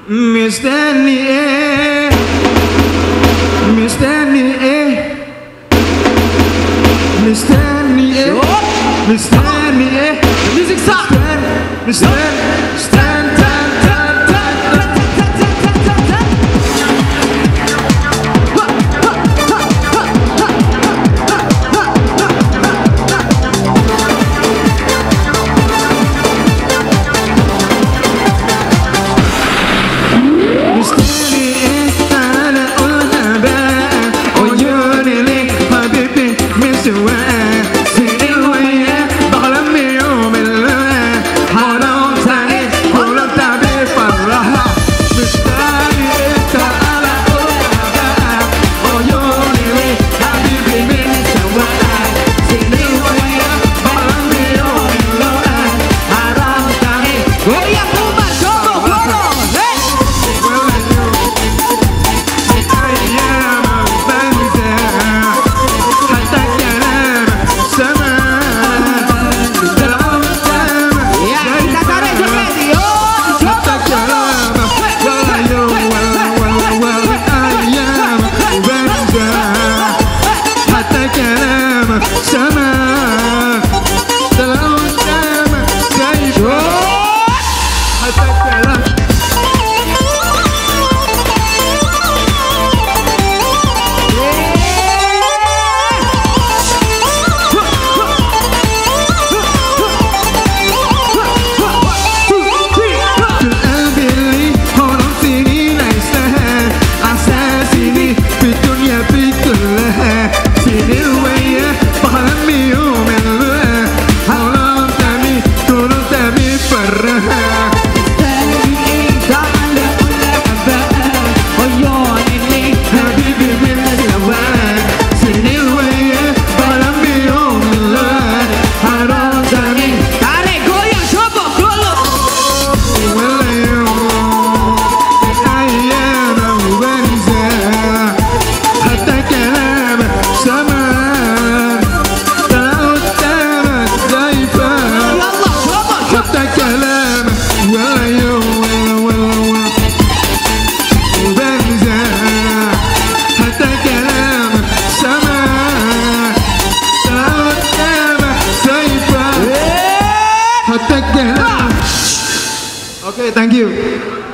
مستني ايه مستني ايه مستني ايه مستني ايه ميوزك صح مستني مستني مستني تن تن تن تن مستني ايه تعالى قولها بقى عيوني ليك حبيبي من سواها سنين وياه بحلم بيوم اللقاء حرام عليك كل تعبير فرحها مستني ايه تعالى قولها بقى عيوني ليك حبيبي من سواها سنين وياه بحلم بيوم اللقاء حرام عليك Oye, Puma, Choco, Coro, ¡eh! Ya, cantaré yo medio, Choco, حتى كلام القلب اللي حرام سنين عشتها احساسي في الدنيا في كلها سنين وياه بحلم يوم اللقاء حرام تمي طول تمي فرها حبيبي من زمان سنين وياه بحلم يوم اللقاء حرام تمي Dale, Goya, Choco, Coro. ولا يوم الأيام وبنسى حتى كلامك سمع طلع قدامك زيفة يلا Choco, Choco. حتى كلامك ولا يوم ولا ولا ولا وبنسى حتى كلامك سمع طلع قدامك زيفة حتى كلامك Okay, thank you.